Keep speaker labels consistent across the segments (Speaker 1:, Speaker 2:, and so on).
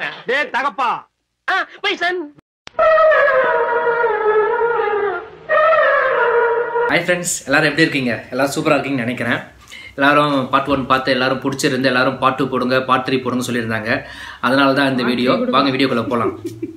Speaker 1: டே தகப்பா
Speaker 2: Bison
Speaker 3: hi friends எல்லாரும் எப்படி இருக்கீங்க எல்லாரும் சூப்பராக இருக்கீங்கன்னு நினைக்கிறேன் எல்லாரும் பார்ட் ஒன் பார்த்து எல்லாரும் பிடிச்சிருந்து எல்லாரும் பார்ட் டூ போடுங்க பார்ட் த்ரீ போடுங்க சொல்லியிருந்தாங்க அதனால தான் இந்த வீடியோ வாங்க வீடியோக்குள்ளே போகலாம்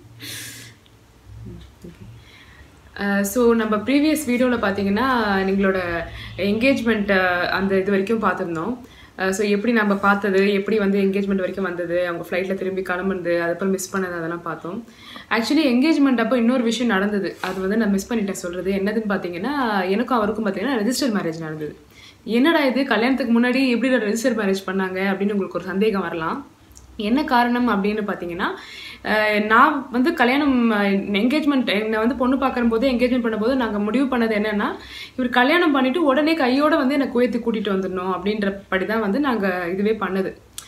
Speaker 4: ஸோ நம்ம ப்ரீவியஸ் வீடியோவில் பார்த்தீங்கன்னா எங்களோட என்கேஜ்மெண்ட் அந்த இது வரைக்கும் பார்த்துருந்தோம் ஸோ எப்படி நம்ம பார்த்தது எப்படி வந்து என்கேஜ்மெண்ட் வரைக்கும் வந்தது அவங்க ஃப்ளைட்டில் திரும்பி கிளம்புனது அதுக்கப்புறம் மிஸ் பண்ணது அதெல்லாம் பார்த்தோம் ஆக்சுவலி என்கேஜ்மெண்ட் அப்போ இன்னொரு விஷயம் நடந்தது அது வந்து நான் மிஸ் பண்ணிட்டேன் சொல்கிறது என்னதுன்னு பார்த்தீங்கன்னா எனக்கும் அவருக்கும் பார்த்தீங்கன்னா ரெஜிஸ்டர் மேரேஜ் நடந்தது என்னடா இது கல்யாணத்துக்கு முன்னாடி எப்படி ரெஜிஸ்டர் மேரேஜ் பண்ணாங்க அப்படின்னு உங்களுக்கு ஒரு சந்தேகம் வரலாம் என்ன காரணம் அப்படின்னு பார்த்தீங்கன்னா அஹ் நான் வந்து கல்யாணம் என்கேஜ்மெண்ட் என்னை வந்து பொண்ணு பார்க்குற போது என்கேஜ்மெண்ட் பண்ணும்போது நாங்கள் முடிவு பண்ணது என்னன்னா இவர் கல்யாணம் பண்ணிட்டு உடனே கையோட வந்து என்னை குவைத்துக்கு கூட்டிகிட்டு வந்துடணும் அப்படின்ற படி தான் வந்து நாங்கள் இதுவே பண்ணது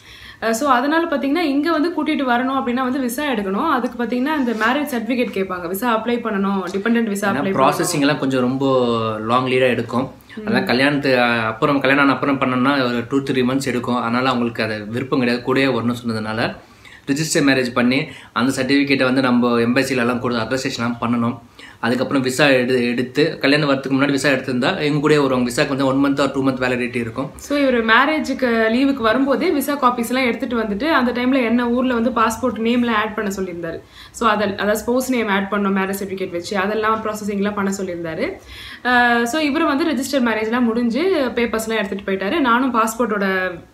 Speaker 4: ஸோ அதனால பார்த்தீங்கன்னா இங்கே வந்து கூட்டிகிட்டு வரணும் அப்படின்னா வந்து விசா எடுக்கணும் அதுக்கு பார்த்தீங்கன்னா இந்த மேரேஜ் சர்டிஃபிகேட் கேட்பாங்க விசா அப்ளை பண்ணணும் டிபெண்ட் விசா அப்ளை
Speaker 3: ப்ராசஸிங் எல்லாம் கொஞ்சம் ரொம்ப லாங் லீடாக எடுக்கும் அதெல்லாம் கல்யாணத்து அப்புறம் கல்யாணம் ஆன அப்புறம் பண்ணோம்னா ஒரு டூ த்ரீ மந்த்ஸ் எடுக்கும் அதனால அவங்களுக்கு அது விருப்பம் கிடையாது கூடயே வரணும்னு சொன்னதுனால ரிஜிஸ்டர் மேரேஜ் பண்ணி அந்த சர்டிஃபிகேட்டை வந்து நம்ம எம்பசிலலாம் கொடுத்து அட்ரஸேஷன்லாம் பண்ணணும் அதுக்கப்புறம் விசா எடு எடுத்து கல்யாணம் வரதுக்கு முன்னாடி விசா எடுத்திருந்தா எங்க கூட வருவாங்க விசாக்கு வந்து one month or two month validity இருக்கும்
Speaker 4: ஸோ இவர் மேரேஜுக்கு லீவுக்கு வரும்போதே விசா காப்பீஸ் எல்லாம் எடுத்துட்டு வந்துட்டு அந்த டைம்ல என்ன ஊர்ல வந்து பாஸ்போர்ட் நேம்ல ஆட் பண்ண சொல்லியிருந்தாரு ஸோ அதை அதாவது ஸ்போர்ட்ஸ் நேம் ஆட் பண்ணோம் மேரேஜ் சர்டிஃபிகேட் வச்சு அதெல்லாம் ப்ராசஸிங்லாம் பண்ண சொல்லியிருந்தாரு ஸோ இவர் வந்து ரெஜிஸ்டர் மேரேஜ்லாம் முடிஞ்சு பேப்பர்ஸ்லாம் எடுத்துட்டு போயிட்டாரு நானும் பாஸ்போர்ட்டோட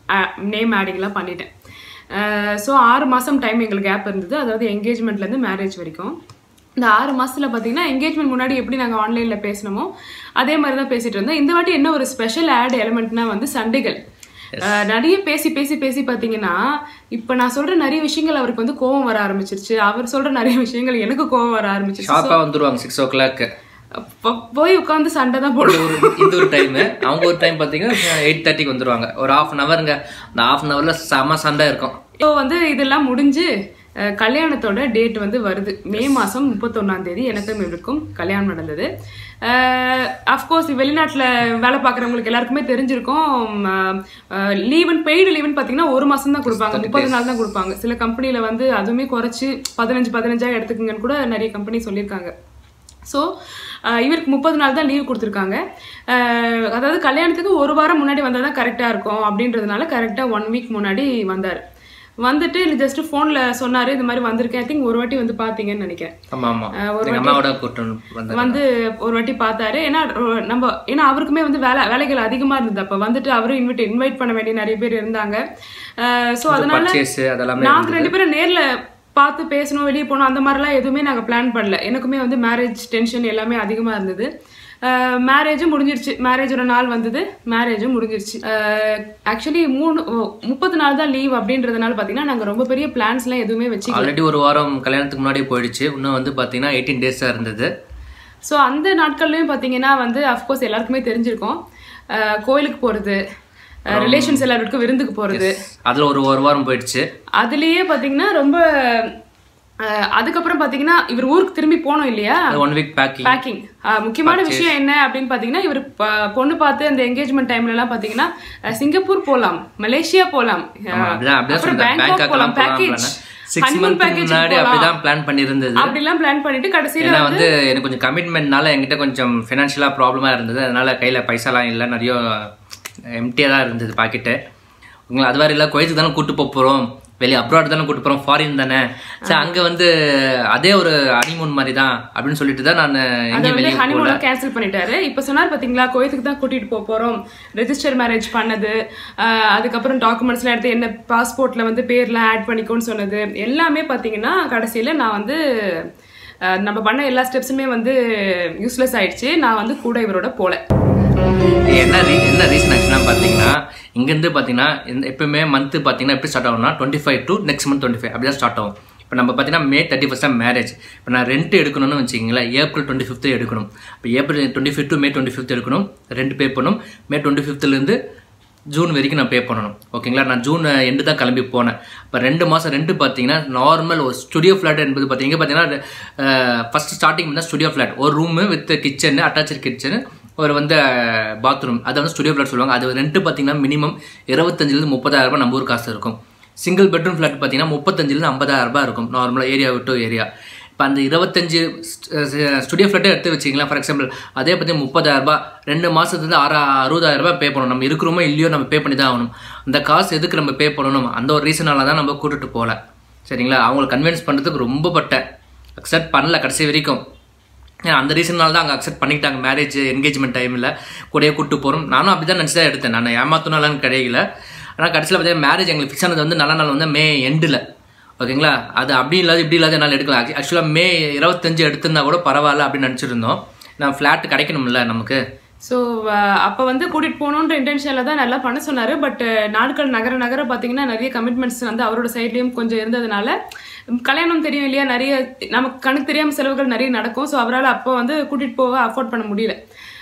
Speaker 4: நேம் ஆடிங்லாம் பண்ணிட்டேன் ஸோ ஆறு மாதம் டைம் எங்களுக்கு கேப் இருந்தது அதாவது என்கேஜ்மெண்ட்லேருந்து மேரேஜ் வரைக்கும் இந்த ஆறு மாசத்துல பார்த்தீங்கன்னா என்கேஜ்மெண்ட் முன்னாடி எப்படி நாங்கள் ஆன்லைனில் பேசினோமோ அதே மாதிரி தான் பேசிட்டு இருந்தோம் இந்த வாட்டி என்ன ஒரு ஸ்பெஷல் ஆட் எலிமெண்ட்னா வந்து சண்டைகள் அஹ் நிறைய பேசி பேசி பேசி பார்த்தீங்கன்னா இப்போ நான் சொல்ற நிறைய விஷயங்கள் அவருக்கு வந்து கோவம் வர ஆரம்பிச்சிருச்சு அவர் சொல்ற நிறைய விஷயங்கள் எனக்கு கோவம் வர ஆரம்பிச்சிருச்சு
Speaker 3: ஷார்ப்பாக வந்துருவாங்க சிக்ஸ் ஓ கிளாக்
Speaker 4: அப்ப போய் உட்காந்து சண்டை தான் போடுவோம்
Speaker 3: இந்த ஒரு டைம் அவங்க ஒரு டைம் பார்த்தீங்கன்னா எயிட் தேர்ட்டிக்கு வந்துருவாங்க ஒரு ஹாஃப் அன் ஹவருங்க அந்த ஹாஃப் அன் ஹவரில் செம சண்டை இருக்கும்
Speaker 4: ஸோ வந்து இதெல்லாம் முடிஞ்சு அஹ், கல்யாணத்தோட டேட் வந்து வருது மே மாதம் முப்பத்தொன்னாம் தேதி எனக்கும் இவருக்கும் கல்யாணம் நடந்தது அஃப்கோர்ஸ் வெளிநாட்டில் வேலை பார்க்குறவங்களுக்கு எல்லாருக்குமே தெரிஞ்சிருக்கும் லீவன் பெய்டு லீவன் பார்த்தீங்கன்னா ஒரு மாதம் தான் கொடுப்பாங்க முப்பது நாள் தான் கொடுப்பாங்க சில கம்பெனியில் வந்து அதுவுமே குறைச்சி பதினஞ்சு பதினஞ்சா எடுத்துக்கங்கன்னு கூட நிறைய கம்பெனி சொல்லியிருக்காங்க ஸோ இவருக்கு முப்பது நாள் தான் லீவ் கொடுத்துருக்காங்க அஹ், அதாவது கல்யாணத்துக்கு ஒரு வாரம் முன்னாடி வந்தால் தான் கரெக்டாக இருக்கும் அப்படின்றதுனால கரெக்டாக ஒன் வீக் முன்னாடி வந்தார் வந்துட்டு ஜஸ்ட் ஃபோனில் சொன்னார் இது மாதிரி வந்திருக்கேன் ஐ திங்க் ஒரு வாட்டி வந்து பார்த்தீங்கன்னு நினைக்கிறேன்
Speaker 3: ஆமா ஆமா எங்க அம்மாவோட கூட்டம் வந்து
Speaker 4: வந்து ஒரு வாட்டி பார்த்தாரு ஏன்னா ரொ- நம்ம ஏன்னா அவருக்குமே வந்து வேலை வேலைகள் அதிகமாக இருந்தது அப்போ வந்துட்டு அவரும் இன்வைட் இன்வைட் பண்ண வேண்டிய நிறைய பேர் இருந்தாங்க ஸோ அதனால
Speaker 3: பர்ச்சேஸ் அதெல்லாமே
Speaker 4: நாங்க ரெண்டு பேரும் நேர்ல பார்த்து பேசணும் வெளியே போகணும் அந்த மாதிரிலாம் எதுவுமே நாங்கள் பிளான் பண்ணல எனக்குமே வந்து மேரேஜ் டென்ஷன் எல்லாமே அதிகமாக இருந்தது மேரேஜும் முடிஞ்சிருச்சு மேரேஜோட நாள் வந்தது மேரேஜும் முடிஞ்சிருச்சு ஆக்சுவலி மூணு முப்பது நாள் தான் லீவ் அப்படின்றதுனால பார்த்தீங்கன்னா நாங்கள் ரொம்ப பெரிய பிளான்ஸ்லாம் எதுவுமே வச்சுக்கல
Speaker 3: ஆல்ரெடி ஒரு வாரம் கல்யாணத்துக்கு முன்னாடியே போயிடுச்சு இன்னும் வந்து பார்த்தீங்கன்னா எயிட்டீன் டேஸாக இருந்தது
Speaker 4: ஸோ அந்த நாட்கள்லையும் பார்த்தீங்கன்னா வந்து அஃப்கோர்ஸ் எல்லாருக்குமே தெரிஞ்சிருக்கும் அஹ் கோயிலுக்கு போகிறது ரிலேஷன்ஸ் எல்லாருக்கும் விருந்துக்கு போகிறது
Speaker 3: அதில் ஒரு ஒரு வாரம் போயிடுச்சு
Speaker 4: அதுலேயே பார்த்தீங்கன்னா ரொம்ப அஹ் அதுக்கப்புறம் பார்த்தீங்கன்னா இவர் ஊருக்கு திரும்பி போனோம் இல்லையா
Speaker 3: ஒன் வீக் பேக்கிங்
Speaker 4: பேக்கிங் முக்கியமான விஷயம் என்ன அப்படின்னு பார்த்தீங்கன்னா இவர் ப- பொண்ணு பார்த்து அந்த என்கேஜ்மெண்ட் டைம்ல எல்லாம் பார்த்தீங்கன்னா அஹ் சிங்கப்பூர் போகலாம் மலேசியா போகலாம்
Speaker 3: அப்படிதான் அப்படிதான்
Speaker 4: அப்புறம்
Speaker 3: சொன்னேன்
Speaker 4: பேங்காக்
Speaker 3: பேங்காக்லாம்
Speaker 4: போகலாம்
Speaker 3: போகலாம்
Speaker 4: பேக்கேஜ்
Speaker 3: சிக்ஸ் மந்த் முன்னாடி அப்படிதான் பிளான் பண்ணியிருந்தது
Speaker 4: அப்படிலாம் பிளான் பண்ணிட்டு கடைசியில
Speaker 3: ஏன்னா வந்து எனக்கு கொஞ்சம் கமிட்மெண்ட்னால என்கிட்ட கொஞ்சம் ஃபினான்ஷியலாக ப்ராப்ளமாக இருந்தது அதனால கையில் பைசாலாம் இல்லை நிறைய எம்டியாக தான் இருந்தது பாக்கெட்டு உங்களை அது மாதிரி இல்லை குவைத்துக்கு தானே கூட்டு போக போகிறோம் வெளியே அப்ராட் தானே கூட்டு போகிறோம் ஃபாரின் தானே சரி அங்கே வந்து அதே ஒரு ஹனிமூன் மாதிரி தான் அப்படின்னு சொல்லிட்டு தான் நான்
Speaker 4: அதை
Speaker 3: எங்கேயும்
Speaker 4: வந்து
Speaker 3: வெளியே போகல
Speaker 4: ஹனிமூன் கேன்சல் பண்ணிட்டாரு இப்போ சொன்னார் பாத்தீங்களா கோயத்துக்கு தான் கூட்டிட்டு போக போறோம் ரெஜிஸ்டர் மேரேஜ் பண்ணது ஆஹ் அதுக்கப்புறம் டாக்குமெண்ட்ஸ்லாம் எடுத்து என்ன பாஸ்போர்ட்ல வந்து பேர்லாம் ஆட் பண்ணிக்கோன்னு சொன்னது எல்லாமே பாத்தீங்கன்னா கடைசியில நான் வந்து ஆஹ் நம்ம பண்ண எல்லா ஸ்டெப்ஸுமே வந்து யூஸ்லெஸ் ஆயிடுச்சு நான் வந்து கூட இவரோட போல
Speaker 3: என்ன ரீ என்ன ரீசன் ஆச்சுன்னா பார்த்தீங்கன்னா இங்கேருந்து பார்த்தீங்கன்னா இந்த எப்பவுமே மந்த்து பார்த்தீங்கன்னா எப்படி ஸ்டார்ட் ஆகும்னா twenty five to next month twenty five அப்படி தான் ஸ்டார்ட் ஆகும் இப்போ நம்ம பார்த்தீங்கன்னா மே தேர்ட்டி ஃபஸ்ட் மேரேஜ் இப்போ நான் ரெண்ட் எடுக்கணும்னு வச்சுக்கிங்களேன் ஏப்ரல் டுவெண்ட்டி ஃபிஃப்த்து எடுக்கணும் இப்போ April twenty fifth to May twenty fifth எடுக்கணும் ரெண்ட் பே பண்ணணும் மே டுவெண்ட்டி ஃபிஃப்த்லேருந்து ஜூன் வரைக்கும் நான் பே பண்ணணும் ஓகேங்களா நான் ஜூன் எண்டு தான் கிளம்பி போனேன் இப்போ ரெண்டு மாதம் ரெண்டு பார்த்தீங்கன்னா நார்மல் ஒரு ஸ்டுடியோ ஃப்ளாட் என்பது பார்த்தீங்க பார்த்தீங்கன்னா ஃபஸ்ட் ஸ்டார்டிங் தான் ஸ்டுடியோ ஃப்ளாட் ஒரு room with kitchen attach kitchen ஒரு வந்து பாத்ரூம் அதை வந்து ஸ்டுடியோ ஃப்ளாட் சொல்லுவாங்க அது ரெண்ட்டு பார்த்தீங்கன்னா மினிமம் இருபத்தஞ்சிலேருந்து முப்பதாயிரம் ரூபாய் நம்ம ஊர் காசு இருக்கும் சிங்கிள் பெட்ரூம் ஃப்ளாட் பார்த்தீங்கன்னா முப்பத்தஞ்சிலேருந்து ஐம்பதாயிரம் ரூபாய் இருக்கும் நார்மலாக ஏரியா விட்டு ஏரியா இப்போ அந்த இருபத்தஞ்சு ஸ்டுடியோ ஃப்ளாட்டே எடுத்து வச்சிங்களா ஃபார் எக்ஸாம்பிள் அதே பற்றி முப்பதாயிரம் ரூபாய் ரெண்டு மாதத்துலேருந்து ஆறு அறுபதாயிரம் ரூபாய் பே பண்ணணும் நம்ம இருக்கிறோமோ இல்லையோ நம்ம பே பண்ணி தான் ஆகணும் அந்த காசு எதுக்கு நம்ம பே பண்ணணும் அந்த ஒரு ரீசனால தான் நம்ம கூட்டிட்டு போகல சரிங்களா அவங்களை கன்வின்ஸ் பண்ணுறதுக்கு ரொம்ப பட்டேன் அக்செப்ட் பண்ணல கடைசி வரைக்கும் ஏன்னா அந்த ரீசனால தான் அங்கே அக்செப்ட் பண்ணிக்கிட்டாங்க மேரேஜ் என்கேஜ்மெண்ட் டைமில் கூடயே கூட்டு போகிறோம் நானும் அப்படி தான் நினச்சி தான் எடுத்தேன் நான் ஏமாத்தனாலும் கிடைக்கல ஆனால் கடைசியில் பார்த்தீங்கன்னா மேரேஜ் எங்களுக்கு ஃபிக்ஸ் ஆனது வந்து நல்ல நாள் வந்து மே எண்டில் ஓகேங்களா அது அப்படி இல்லாத இப்படி இல்லாத என்னால் எடுக்கலாம் ஆக்சுவலாக மே இருபத்தஞ்சு எடுத்திருந்தா கூட பரவாயில்ல அப்படின்னு நினச்சிருந்தோம் நான் ஃப்ளாட் கிடைக்கணும்ல நமக்கு
Speaker 4: ஸோ அப்போ வந்து கூட்டிகிட்டு போகணுன்ற இன்டென்ஷனில் தான் நல்லா பண்ண சொன்னார் பட் நாட்கள் நகர நகர பார்த்தீங்கன்னா நிறைய கமிட்மெண்ட்ஸ் வந்து அவரோட சைட்லேயும் கொஞ்சம் இருந்ததுனால கல்யாணம் தெரியும் இல்லையா நிறைய நமக்கு கணக்கு தெரியாமல் செலவுகள் நிறைய நடக்கும் ஸோ அவரால் அப்போ வந்து கூட்டிகிட்டு போக அஃபோர்ட் பண்ண முடியல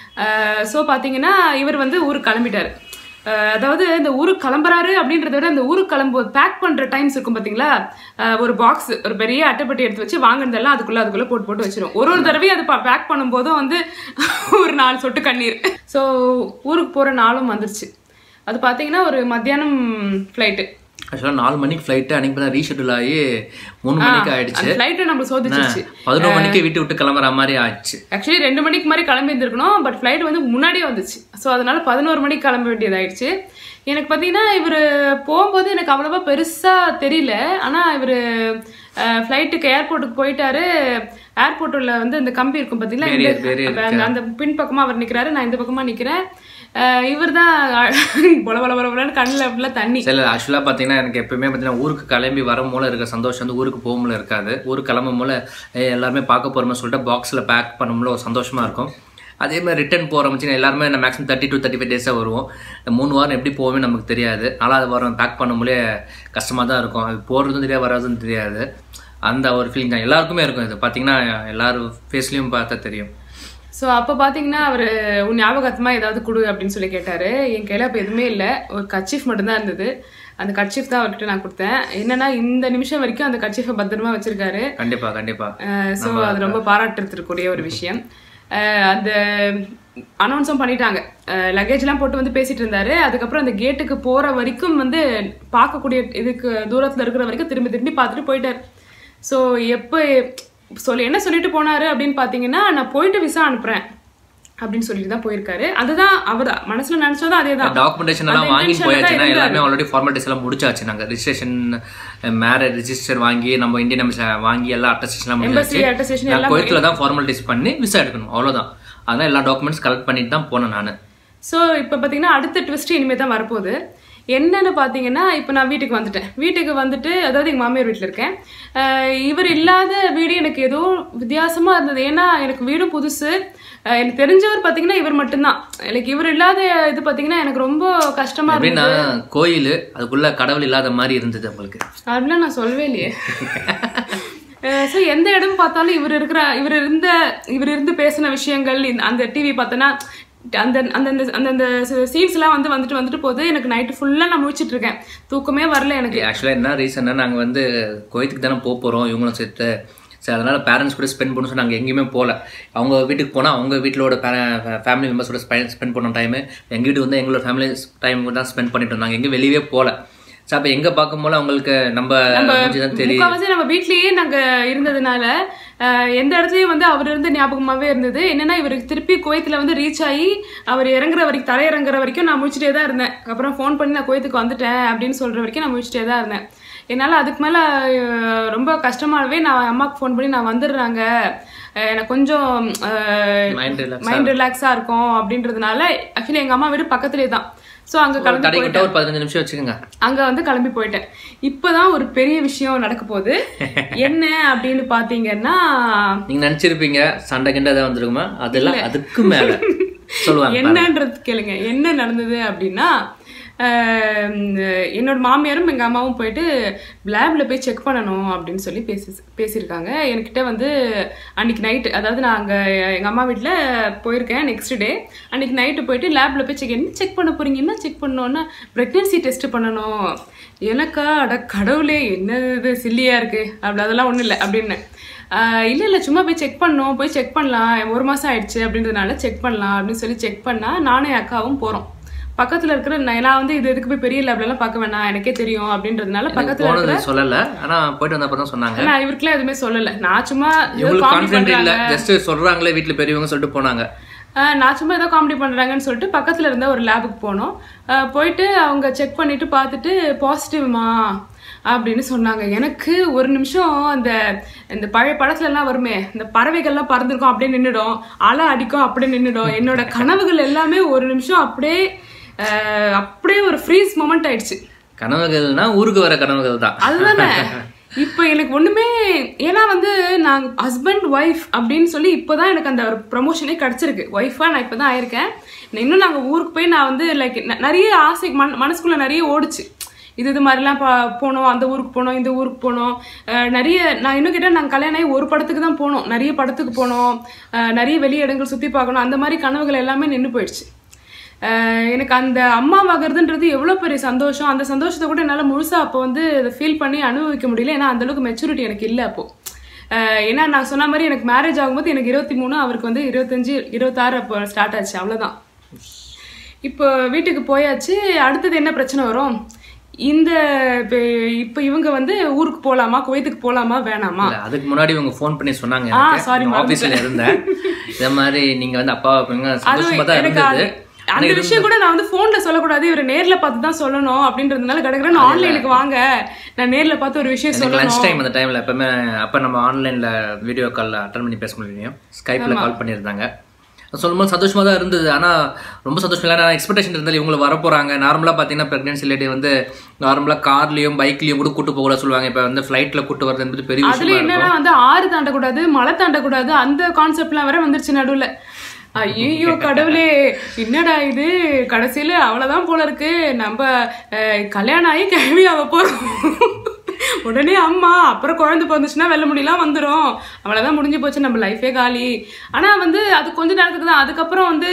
Speaker 4: ஸோ பார்த்தீங்கன்னா இவர் வந்து ஊருக்கு கிளம்பிட்டார் அஹ் அதாவது இந்த ஊருக்கு கிளம்புறாரு அப்படின்றத விட இந்த ஊருக்கு கிளம்பு பேக் பண்ற டைம்ஸ் இருக்கும் பாத்தீங்களா அஹ் ஒரு பாக்ஸ் ஒரு பெரிய அட்டைப்பட்டி எடுத்து வச்சு வாங்கினதெல்லாம் அதுக்குள்ள அதுக்குள்ள போட்டு போட்டு வச்சிரும் ஒரு ஒரு தடவையும் அது பேக் பண்ணும்போதும் வந்து ஒரு நாலு சொட்டு கண்ணீர் ஸோ ஊருக்கு போற நாளும் வந்துருச்சு அது பாத்தீங்கன்னா ஒரு மத்தியானம் ஃப்ளைட்டு
Speaker 3: ஆக்சுவலாக நாலு மணிக்கு ஃப்ளைட்டு அன்றைக்கி தான் ரீஷெட்யூல் ஆகி மூணு மணிக்கு ஆயிடுச்சு
Speaker 4: அந்த ஃப்ளைட்டு நம்ம சோதிச்சிருச்சு
Speaker 3: பதினோரு மணிக்கு வீட்டு விட்டு கிளம்புற மாதிரி ஆயிடுச்சு
Speaker 4: ஆக்சுவலி ரெண்டு மணிக்கு மாதிரி கிளம்பி இருந்திருக்கணும் பட் ஃப்ளைட் வந்து முன்னாடியே வந்துச்சு ஸோ அதனால பதினோரு மணிக்கு கிளம்ப வேண்டியதாயிடுச்சு எனக்கு பார்த்தீங்கன்னா இவர் போகும்போது எனக்கு அவ்வளோவா பெருசாக தெரியல ஆனால் இவர் ஃப்ளைட்டுக்கு ஏர்போர்ட்டுக்கு போயிட்டாரு ஏர்போர்ட்டில் வந்து இந்த கம்பி இருக்கும் பார்த்தீங்களா
Speaker 3: Barrier,
Speaker 4: இந்த-
Speaker 3: barrier
Speaker 4: அப்ப அந்த- அந்த பின் பக்கமாக அவர் நிற்கிறாரு நான் இந்த பக்கமாக நிற்கிறேன் இவர் தான் பொல பொல பொல பொலன்னு கண்ணில் அப்படிலாம் தண்ணி
Speaker 3: சில ஆக்சுவலாக பார்த்தீங்கன்னா எனக்கு எப்பவுமே பார்த்தீங்கன்னா ஊருக்கு கிளம்பி வரும் போல இருக்க சந்தோஷம் வந்து ஊருக்கு போகும்போல இருக்காது ஊருக்கு கிளம்பும் போல ஏய், எல்லாருமே பார்க்க போகிறோம்னு சொல்லிட்டு பாக்ஸில் பேக் பண்ணும்போது ஒரு சந்தோஷமாக இருக்கும் அதே மாதிரி ரிட்டர்ன் போகிற வச்சு எல்லாருமே நான் maximum thirty to thirty five டேஸாக வருவோம் இந்த மூணு வாரம் எப்படி போவோமே நமக்கு தெரியாது நாலாவது வாரம் பேக் பண்ணும்போதே கஷ்டமாக தான் இருக்கும் அது போகிறதும் தெரியாது வராதும் தெரியாது அந்த ஒரு ஃபீலிங் தான் எல்லாருக்குமே இருக்கும் இது பார்த்தீங்கன்னா எல்லாரும் ஃபேஸ்லேயும் பார்த்தா தெரியும்
Speaker 4: ஸோ அப்போ பார்த்தீங்கன்னா அவர் உன் ஞாபகத்தமாக ஏதாவது கொடு அப்படின்னு சொல்லி கேட்டார் என் கையில் அப்போ எதுவுமே இல்லை ஒரு கர்ச்சீஃப் மட்டும்தான் இருந்தது அந்த கர்ச்சீஃப் தான் அவர்கிட்ட நான் கொடுத்தேன் என்னன்னா இந்த நிமிஷம் வரைக்கும் அந்த கர்ச்சீஃபை பத்திரமா வச்சிருக்காரு
Speaker 3: கண்டிப்பாக கண்டிப்பாக
Speaker 4: ஸோ அது ரொம்ப பாராட்டுறதுக்குரிய ஒரு விஷயம் அஹ் அந்த அனௌன்ஸும் பண்ணிட்டாங்க லக்கேஜ்லாம் போட்டு வந்து பேசிட்டு இருந்தாரு அதுக்கப்புறம் அந்த கேட்டுக்கு போற வரைக்கும் வந்து பார்க்கக்கூடிய இதுக்கு தூரத்துல இருக்கிற வரைக்கும் திரும்பி திரும்பி பார்த்துட்டு போயிட்டார் ஸோ எப்போ சொல்லி என்ன சொல்லிட்டு போனாரு அப்படின்னு பார்த்தீங்கன்னா நான் போயிட்டு விசா அனுப்புறேன் அப்படின்னு சொல்லிட்டு தான் போயிருக்காரு அதுதான் அவர் மனசுல நினைச்சதும் அதே தான்
Speaker 3: டாக்குமெண்டேஷன் எல்லாம்
Speaker 4: அந்த
Speaker 3: வாங்கி
Speaker 4: intention
Speaker 3: போயாச்சுன்னா
Speaker 4: தான் இருந்தாரு.
Speaker 3: எல்லாமே ஆல்ரெடி ஃபார்மாலிட்டிஸ் எல்லாம் முடிச்சாச்சு நாங்க ரிஜிஸ்ட்ரேஷன் மேரேஜ் ரிஜிஸ்டர் வாங்கி நம்ம இந்தியன் எம்பசி வாங்கி எல்லா அட்டஸ்டேஷன் எல்லாம்
Speaker 4: Embassy
Speaker 3: முடிஞ்சாச்சு
Speaker 4: attestation
Speaker 3: நான்
Speaker 4: எல்லாம்
Speaker 3: கோயத்தில் தான் ஃபார்மாலிட்டிஸ் பண்ணி விசா எடுக்கணும் அவ்வளவுதான் அதான் எல்லா டாக்குமெண்ட்ஸ் கலெக்ட் பண்ணிட்டு தான் போனேன் நான்
Speaker 4: ஸோ இப்போ பார்த்தீங்கன்னா அடுத்த ட்விஸ்ட் இனிமேல் தான் வரப்போகுது என்னன்னு பார்த்தீங்கன்னா இப்போ நான் வீட்டுக்கு வந்துட்டேன் வீட்டுக்கு வந்துட்டு அதாவது எங்கள் மாமியார் வீட்டில் இருக்கேன் அஹ் இவர் இல்லாத வீடு எனக்கு ஏதோ வித்தியாசமாக இருந்தது ஏன்னா எனக்கு வீடும் புதுசு அஹ் எனக்கு தெரிஞ்சவர் பார்த்தீங்கன்னா இவர் மட்டும்தான் எனக்கு இவர் இல்லாத இது பார்த்தீங்கன்னா எனக்கு ரொம்ப கஷ்டமாக இருந்தது
Speaker 3: எப்படின்னா கோயில் அதுக்குள்ள கடவுள் இல்லாத மாதிரி இருந்தது உங்களுக்கு
Speaker 4: அப்படிலாம் நான் சொல்லவே இல்லையே ஸோ எந்த இடம் பார்த்தாலும் இவர் இருக்கிற இவர் இருந்த இவர் இருந்து பேசின விஷயங்கள் இந்த- அந்த டிவி பார்த்தோன்னா அந்த அந்தந்த அந்தந்த சீன்ஸ்லாம் வந்து வந்துட்டு வந்துட்டு போகுது எனக்கு நைட்டு ஃபுல்லாக நான் முழிச்சிட்டு இருக்கேன் தூக்கமே வரல எனக்கு
Speaker 3: ஆக்சுவலாக என்ன ரீசன்னா நாங்கள் வந்து கோயத்துக்கு தானே போக போகிறோம் இவங்களும் சேர்த்து சரி அதனால பேரண்ட்ஸ் கூட ஸ்பெண்ட் பண்ண சொல்லி நாங்கள் எங்கேயுமே போகல அவங்க வீட்டுக்கு போனால் அவங்க வீட்டிலோட ஃபேமிலி மெம்பர்ஸோட ஸ்பெண்ட் பண்ண டைமு எங்கள் வீட்டுக்கு வந்து எங்களோட ஃபேமிலி டைம் தான் ஸ்பெண்ட் பண்ணிட்டு இருந்தாங்க எங்கேயும் வெளியவே போகல ஸோ அப்போ எங்கே பார்க்கும்போது அவங்களுக்கு நம்ம மூஞ்சி தான் தெரியும்
Speaker 4: முக்கால்வாசி நம்ம வீட்லயே நாங்க இருந்ததுனால அஹ், எந்த இடத்துலயும் வந்து அவர் இருந்த ஞாபகமாவே இருந்தது என்னன்னா இவருக்கு திருப்பி குவைத்துல வந்து ரீச் ஆகி அவர் இறங்குற வரைக்கும் தரையிறங்குற வரைக்கும் நான் முடிச்சுட்டே தான் இருந்தேன் அப்புறம் ஃபோன் பண்ணி நான் குவைத்துக்கு வந்துட்டேன் அப்படின்னு சொல்ற வரைக்கும் நான் முடிச்சுட்டே தான் இருந்தேன் என்னால் அதுக்கு மேலே ரொம்ப கஷ்டமாகவே நான் அம்மாவுக்கு ஃபோன் பண்ணி நான் வந்துடுறாங்க அஹ், எனக்கு கொஞ்சம்
Speaker 3: மைண்ட் ரிலாக்ஸ்
Speaker 4: மைண்ட் ரிலாக்ஸாக இருக்கும் அப்படின்றதுனால ஆக்சுவலி எங்கள் அம்மா வீடு பக்கத்துலேயே தான் ஸோ அங்கே கிளம்பி
Speaker 3: கடைக்கிட்ட ஒரு பதினஞ்சு நிமிஷம் வச்சுக்கோங்க
Speaker 4: அங்க வந்து கிளம்பி போயிட்டேன் இப்பதான் ஒரு பெரிய விஷயம் நடக்க போகுது என்ன அப்படின்னு பாத்தீங்கன்னா
Speaker 3: நீங்கள் நினச்சிருப்பீங்க சண்டை கிண்டை ஏதாவது வந்துருக்குமா அதெல்லாம் அதுக்கு மேலே சொல்லுவாங்க
Speaker 4: என்னன்றது கேளுங்க என்ன நடந்தது அப்படின்னா ஆஹ் என்னோட மாமியாரும் எங்க அம்மாவும் போயிட்டு லேப்ல போய் செக் பண்ணணும் அப்படின்னு சொல்லி பேசி பேசியிருக்காங்க என்கிட்ட வந்து அன்னைக்கு நைட்டு அதாவது நான் அங்க எங்க அம்மா வீட்ல போயிருக்கேன் நெக்ஸ்ட் டே அன்னைக்கு நைட்டு போயிட்டு லேப்ல போய் செக் என்ன செக் பண்ண போறீங்க என்ன செக் பண்ணோன்னா பிரெக்னன்சி டெஸ்ட் பண்ணணும் எனக்கா அட கடவுளே என்ன இது சில்லியா இருக்கு அப்படி அதெல்லாம் ஒண்ணும் இல்லை அப்படின்னு ஆஹ் இல்ல இல்ல சும்மா போய் செக் பண்ணோம் போய் செக் பண்ணலாம் ஒரு மாசம் ஆயிடுச்சு அப்படின்றதுனால செக் பண்ணலாம் அப்படின்னு சொல்லி செக் பண்ணா நானும் என் அக்காவும் போறோம் பக்கத்துல இருக்கிற நான் நான் வந்து இது எதுக்கு போய் பெரிய லேப்ல எல்லாம் பார்க்க வேணாம் எனக்கே தெரியும் அப்படின்றதுனால பக்கத்துல இருக்கிற
Speaker 3: போனது சொல்லல ஆனா போயிட்டு வந்தப்ப தான் சொன்னாங்க
Speaker 4: நான் இவருக்குலாம் எதுவுமே சொல்லல நான் சும்மா ஏதோ
Speaker 3: இவங்களுக்கு
Speaker 4: காமெடி
Speaker 3: கான்ஃபிடென்ட் இல்ல
Speaker 4: பண்றாங்க
Speaker 3: ஜஸ்ட் சொல்றாங்களே வீட்ல பெரியவங்க சொல்லிட்டு போனாங்க
Speaker 4: ஆஹ் நான் சும்மா ஏதோ காமெடி பண்றாங்கன்னு சொல்லிட்டு பக்கத்துல இருந்த ஒரு லேபுக்கு போனோம் ஆஹ் போயிட்டு அவங்க செக் பண்ணிட்டு பார்த்துட்டு பாசிட்டிவ்மா அப்படின்னு சொன்னாங்க எனக்கு ஒரு நிமிஷம் அந்த இந்த பழைய படத்துல எல்லாம் வருமே இந்த பறவைகள்லாம் பறந்துருக்கும் அப்படியே நின்னுடும் அலை அடிக்கும் அப்படியே நின்னுடும் என்னோட கனவுகள் எல்லாமே ஒரு நிமிஷம் அப்படியே ஆஹ் அப்படியே ஒரு ஃப்ரீஸ் மொமெண்ட் ஆயிடுச்சு
Speaker 3: கனவுகள்னா ஊருக்கு வர கனவுகள் தான்
Speaker 4: அதுதானே இப்போ எனக்கு ஒண்ணுமே ஏன்னா வந்து நான் ஹஸ்பண்ட் ஒய்ஃப் அப்படின்னு சொல்லி இப்போதான் எனக்கு அந்த ஒரு ப்ரமோஷனே கிடைச்சிருக்கு ஒய்ஃபா நான் இப்போதான் ஆயிருக்கேன் நான் இன்னும் நாங்கள் ஊருக்கு போய் நான் வந்து லைக் நிறைய ஆசை மன மனசுக்குள்ள நிறைய ஓடுச்சு இது இது மாதிரிலாம் பா போனோம் அந்த ஊருக்கு போனோம் இந்த ஊருக்கு போனோம் அஹ் நிறைய நான் இன்னும் கேட்டால் நாங்கள் கல்யாணம் ஆகி ஒரு படத்துக்கு தான் போனோம் நிறைய படத்துக்கு போனோம் அஹ் நிறைய வெளி இடங்கள் சுற்றி பார்க்கணும் அந்த மாதிரி கனவுகள் எல்லாமே நின்று போயிடுச்சு அஹ் எனக்கு அந்த அம்மாவாகிறதுன்றது எவ்வளோ பெரிய சந்தோஷம் அந்த சந்தோஷத்தை கூட என்னால் முழுசாக அப்போ வந்து அதை ஃபீல் பண்ணி அனுபவிக்க முடியல ஏன்னா அந்த அளவுக்கு மெச்சூரிட்டி எனக்கு இல்லை அப்போ அஹ் ஏன்னா நான் சொன்ன மாதிரி எனக்கு மேரேஜ் ஆகும்போது எனக்கு இருபத்தி மூணு அவருக்கு வந்து இருபத்தஞ்சு இருபத்தாறு அப்போ ஸ்டார்ட் ஆச்சு அவ்வளோதான் இப்போ வீட்டுக்கு போயாச்சு அடுத்தது என்ன பிரச்சனை வரும் இந்த இப்போ இப்போ இவங்க வந்து ஊருக்கு போகலாமா குவைத்துக்கு போகலாமா வேணாமா
Speaker 3: இல்ல, அதுக்கு முன்னாடி இவங்க ஃபோன் பண்ணி சொன்னாங்க
Speaker 4: ஆ,
Speaker 3: எனக்கு.
Speaker 4: sorry,
Speaker 3: நான் ஆபீஸ்ல இருந்தேன் இந்த மாதிரி நீங்க வந்து அப்பா வைப்பீங்க சந்தோஷமா தான்
Speaker 4: எனக்கு
Speaker 3: இருந்தது
Speaker 4: அது- அந்த விஷயம் கூட நான் வந்து போன்ல சொல்லக்கூடாது இவரை நேர்ல பார்த்து தான் சொல்லணும் அப்படின்றதுனால கடற்கரை ஆன்லைனுக்கு வாங்க நான் நேர்ல பார்த்து ஒரு விஷயம்
Speaker 3: எனக்கு
Speaker 4: சொல்லணும்
Speaker 3: லஞ்ச் டைம் அந்த டைம்ல எப்பவுமே அப்ப நம்ம ஆன்லைன்ல வீடியோ கால்ல அட்டன் பண்ணி பேச முடியும் ஸ்கைப்ல கால் பண்ணியிருந்தாங்க சொல்லும்போது சந்தோஷமா தான் இருந்தது ஆனா ரொம்ப சந்தோஷம் இல்லை நான் எக்ஸ்பெக்டேஷன் இருந்தாலும் இவங்க வர போறாங்க நார்மலா பாத்தீங்கன்னா பிரெக்னன்சி லேடி வந்து நார்மலா கார்லயும் பைக்லயும் கூட கூட்டு போகல சொல்லுவாங்க இப்ப வந்து ஃபிளைட்ல கூட்டு வரது என்பது பெரிய
Speaker 4: அதுல
Speaker 3: விஷயமா இருக்கும்
Speaker 4: என்னன்னா வந்து ஆறு தாண்டக்கூடாது மலை தாண்டக்கூடாது அந்த கான்செப்ட்லாம் வேற வந்துருச்சு நடுவுல ஐயோ கடவுளே என்னடா இது கடைசியில அவ்வளவுதான் போல இருக்கு நம்ம அஹ், கல்யாணம் ஆகி கிளம்பி ஆக போறோம் உடனே அம்மா அப்புறம் குழந்தை பிறந்துச்சுன்னா வெள்ள முடியலாம் வந்துடும் அவ்வளவுதான் முடிஞ்சு போச்சு நம்ம லைஃபே காலி ஆனா வந்து அது கொஞ்ச நேரத்துக்கு தான் அதுக்கப்புறம் வந்து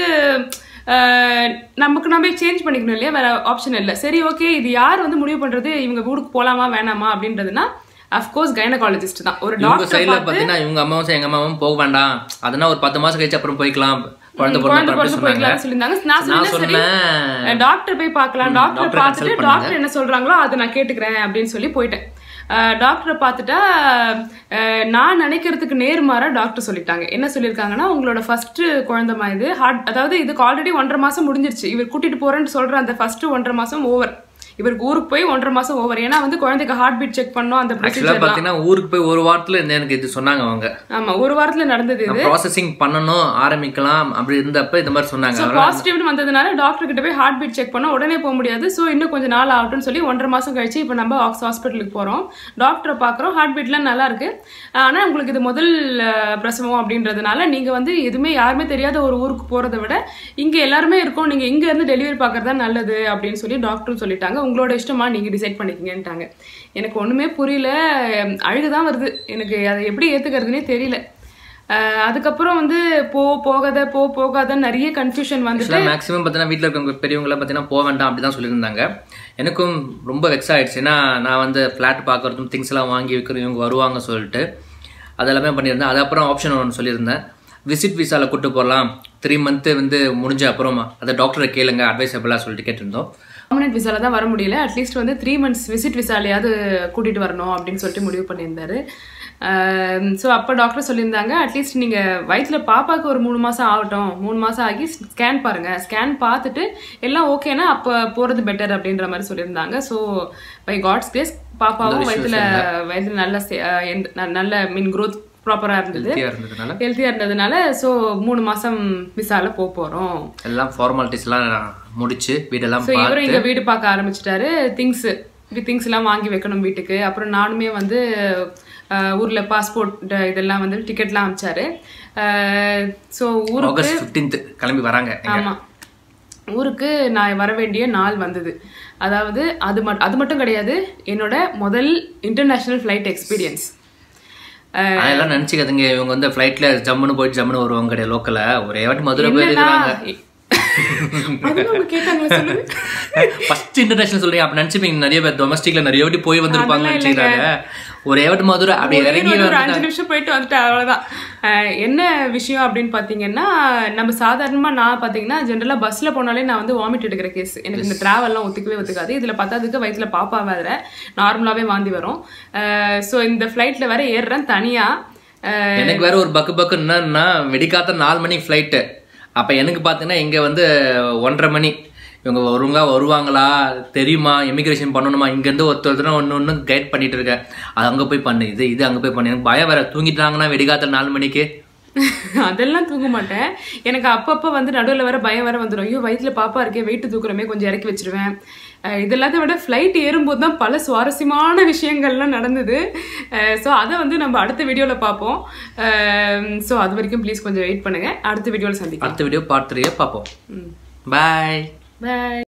Speaker 4: அஹ், நமக்கு நம்ம சேஞ்ச் பண்ணிக்கணும் இல்லையா வேற ஆப்ஷன் இல்லை சரி ஓகே இது யார் வந்து முடிவு பண்றது இவங்க ஊருக்கு போலாமா வேணாமா அப்படின்றதுனா அஃப்கோர்ஸ் கைனகாலஜிஸ்ட் தான் ஒரு
Speaker 3: இவங்க
Speaker 4: டாக்டர்
Speaker 3: சைடுல பாத்தீங்கன்னா இவங்க அம்மாவும் சரி, எங்க அம்மாவும் போக வேண்டாம் அதனா ஒரு பத்து மாசம் கழிச்சு அப்புறம் போய்க்கலாம் குழந்தை
Speaker 4: குழந்தை
Speaker 3: பிறந்த அப்படி
Speaker 4: பிறந்து
Speaker 3: சொன்னாங்க
Speaker 4: போய்க்கலாம்னு சொல்லியிருந்தாங்க நான்
Speaker 3: நான்
Speaker 4: சொன்னேன் சரி
Speaker 3: சொன்னேன்
Speaker 4: டாக்டர் போய் பார்க்கலாம் டாக்டர்
Speaker 3: டாக்டரை
Speaker 4: பார்த்துட்டு
Speaker 3: consult பண்ணுங்க.
Speaker 4: டாக்டர் என்ன சொல்றாங்களோ அதை நான் கேட்டுக்கிறேன் அப்படின்னு சொல்லி போயிட்டேன் டாக்டரை பார்த்துட்டா அஹ், நான் நினைக்கிறதுக்கு நேர்மாறா டாக்டர் சொல்லிட்டாங்க என்ன சொல்லியிருக்காங்கன்னா உங்களோட ஃபர்ஸ்ட் குழந்தைமா இது ஹார்ட் அதாவது இதுக்கு ஆல்ரெடி ஒன்றரை மாசம் முடிஞ்சிருச்சு இவர் கூட்டிட்டு போறேன்னு சொல்ற அந்த ஃபர்ஸ்ட் ஒன்றரை மாசம் ஓவர் இவருக்கு ஊருக்கு போய் ஒன்றரை மாசம் ஓவர் ஏன்னா வந்து குழந்தைக்கு ஹார்ட் பீட் செக் பண்ணோம் அந்த
Speaker 3: ஆக்சுவலா
Speaker 4: ப்ரொசீஜர்
Speaker 3: பாத்தீங்கன்னா ஊருக்கு போய் ஒரு வாரத்துல இந்த எனக்கு இது சொன்னாங்க அவங்க
Speaker 4: ஆமா ஒரு வாரத்துல நடந்தது இது
Speaker 3: ப்ராசஸிங் பண்ணணும் ஆரம்பிக்கலாம் அப்படி இருந்தப்ப இந்த மாதிரி சொன்னாங்க அதனால
Speaker 4: பாசிட்டிவ்னு வந்ததுனால டாக்டர் கிட்ட போய் ஹார்ட் பீட் செக் பண்ண உடனே போக முடியாது ஸோ இன்னும் கொஞ்சம் நாள் ஆகட்டும்னு சொல்லி ஒன்றரை மாசம் கழிச்சு இப்போ நம்ம ஆக்ஸ் ஹாஸ்பிட்டலுக்கு போறோம் டாக்டரை பார்க்குறோம் ஹார்ட் பீட்லாம் நல்லா இருக்கு ஆனா உங்களுக்கு இது முதல் அஹ், பிரசவம் அப்படின்றதுனால நீங்க வந்து எதுவுமே யாருமே தெரியாத ஒரு ஊருக்கு போறதை விட இங்க எல்லாருமே இருக்கோம் நீங்க இங்க இருந்து டெலிவரி பார்க்கறது தான் நல்லது அப்படின்னு சொல்லி டாக்டரும் சொல்லிட்டாங்க உங்களோட இஷ்டமா நீங்க டிசைட் பண்ணிக்கங்கன்ட்டாங்க எனக்கு ஒண்ணுமே புரியல அழுகுதான் வருது எனக்கு அதை எப்படி ஏத்துக்கிறதுனே தெரியல அஹ் அதுக்கப்புறம் வந்து போ போகாத போ போகாத நிறைய கன்ஃபியூஷன் வந்துட்டு
Speaker 3: ஆக்சுவலாக மேக்ஸிமம் பார்த்தீங்கன்னா வீட்டில் இருக்கவங்க பெரியவங்களாம் பார்த்தீங்கன்னா போக வேண்டாம் அப்படி தான் சொல்லியிருந்தாங்க எனக்கும் ரொம்ப வெக்ஸ் ஆயிடுச்சு ஏன்னா நான் வந்து ஃப்ளாட் பார்க்குறதும் திங்ஸ் எல்லாம் வாங்கி வைக்கிறதும் இவங்க வருவாங்க சொல்லிட்டு அதெல்லாமே பண்ணியிருந்தேன் அது அப்புறம் ஆப்ஷன் ஒன்று சொல்லியிருந்தேன் விசிட் விசாவில் கூட்டு போகலாம் த்ரீ மந்த்து வந்து முடிஞ்ச அப்புறமா அதை டாக்டரை கேளுங்க அட்வைசபிளாக சொல்லிட்டு கேட்டிருந்தோம்
Speaker 4: பர்மனெண்ட் விசால தான் வர முடியல அட்லீஸ்ட் வந்து த்ரீ மந்த்ஸ் விசிட் விசாலையாவது கூட்டிட்டு வரணும் அப்படின்னு சொல்லிட்டு முடிவு பண்ணியிருந்தாரு ஸோ அப்போ டாக்டர் சொல்லியிருந்தாங்க அட்லீஸ்ட் நீங்கள் வயிற்றுல பாப்பாவுக்கு ஒரு மூணு மாதம் ஆகட்டும் மூணு மாதம் ஆகி ஸ்கேன் பாருங்கள் ஸ்கேன் பார்த்துட்டு எல்லாம் ஓகேனா அப்போ போகிறது பெட்டர் அப்படின்ற மாதிரி சொல்லியிருந்தாங்க ஸோ பை காட்ஸ் கிரேஸ் பாப்பாவும் வயிற்றுல வயிற்றுல நல்ல சே- அஹ் எந்த- ந- நல்ல மீன் growth ப்ராப்பராக இருந்தது
Speaker 3: ஹெல்த்தியாக இருந்ததுனால
Speaker 4: ஹெல்த்தியாக இருந்ததுனால ஸோ மூணு மாதம் விசால போக போகிறோம்
Speaker 3: எல்லாம் ஃபார்மாலிட்டிஸ்லாம் முடிச்சு வீடெல்லாம்
Speaker 4: ஸோ
Speaker 3: பார்த்து
Speaker 4: இவரும் இங்க வீடு பார்க்க ஆரம்பிச்சிட்டாரு திங்ஸ் திங்ஸ் எல்லாம் வாங்கி வைக்கணும் வீட்டுக்கு அப்புறம் நானுமே வந்து அஹ், ஊர்ல பாஸ்போர்ட் இதெல்லாம் வந்து டிக்கெட்லாம் அமிச்சாரு ஸோ ஊருக்கு
Speaker 3: ஆகஸ்ட் ஃபிஃப்டீன்த் கிளம்பி வராங்க
Speaker 4: ஆமா ஊருக்கு நான் வர வேண்டிய நாள் வந்தது அதாவது அது மட் அது மட்டும் கிடையாது என்னோட முதல் இன்டர்நேஷனல் ஃப்ளைட் எக்ஸ்பீரியன்ஸ்
Speaker 3: அதெல்லாம் நினச்சிக்காதுங்க இவங்க வந்து ஃப்ளைட்டில் ஜம்முன்னு போயிட்டு ஜம்முன்னு வருவாங்க கிடையாது லோக்கலில் ஒரே வாட்டி மதுரை போய்
Speaker 4: என்னன்னா
Speaker 3: இருக்கிறாங்க
Speaker 4: அதுவும் அவங்க கேட்டாங்களா சொல்லுங்க
Speaker 3: ஃபர்ஸ்ட் இன்டர்நேஷனல் சொல்றீங்க அப்ப நினைச்சுப்பீங்க நிறைய பேர் டொமஸ்டிக்ல நிறைய வாட்டி போய் வந்திருப்பாங்க
Speaker 4: அதெல்லாம்
Speaker 3: நினைச்சுக்கிறாங்க ஒரே வாட்டி மதுரை அப்படி
Speaker 4: ஒரே
Speaker 3: இறங்கி
Speaker 4: ஒரு
Speaker 3: வந்து
Speaker 4: அஞ்சு நிமிஷம் போயிட்டு வந்துட்டேன் அவ்வளவுதான் அஹ், என்ன விஷயம் அப்படின்னு பார்த்தீங்கன்னா நம்ம சாதாரணமாக நான் பார்த்தீங்கன்னா ஜென்ரலாக பஸ்ஸில் போனாலே நான் வந்து வாமிட் எடுக்கிற கேஸ் எனக்கு இந்த ட்ராவல்லாம் ஒத்துக்கவே ஒத்துக்காது இதில் பத்தாததுக்கு வயிற்றுல பாப்பா வேற நார்மலாகவே வாந்தி வரும் ஸோ இந்த ஃப்ளைட்டில் வேற ஏறுறேன் தனியாக
Speaker 3: எனக்கு வேற ஒரு பக்கு பக்கு என்னன்னா வெடிக்காத்த நாலு மணிக்கு ஃப்ளைட்டு அப்போ எனக்கு பார்த்தீங்கன்னா இங்கே வந்து ஒன்றரை மணி இவங்க வருவாங்க வருவாங்களா தெரியுமா இமிக்ரேஷன் பண்ணணுமா இங்கேருந்து ஒருத்தர் ஒருத்தர் ஒன்று ஒன்று கைட் பண்ணிட்டு இருக்கேன் அது அங்கே போய் பண்ணு இது இது அங்கே போய் பண்ணு எனக்கு பயம் வேற தூங்கிட்டாங்கன்னா வெடிக்காத்த நாலு மணிக்கு
Speaker 4: அதெல்லாம் தூங்க மாட்டேன் எனக்கு அப்பப்போ வந்து நடுவில் வர பயம் வர வந்துடும் ஐயோ வயிற்றுல பாப்பா இருக்கே வெயிட் தூக்குறமே கொஞ்சம் இறக்கி வச்சிருவேன் அஹ் இது எல்லாத்தையும் விட ஃப்ளைட் ஏறும்போது தான் பல சுவாரஸ்யமான விஷயங்கள்லாம் நடந்தது ஸோ அதை வந்து நம்ம அடுத்த வீடியோவில் பார்ப்போம் ஸோ அது வரைக்கும் ப்ளீஸ் கொஞ்சம் வெயிட் பண்ணுங்க அடுத்த வீடியோவில் சந்திக்கலாம்
Speaker 3: அடுத்த வீடியோ பார்ட் த்ரீயே பார்ப்போம் பாய்
Speaker 4: பாய்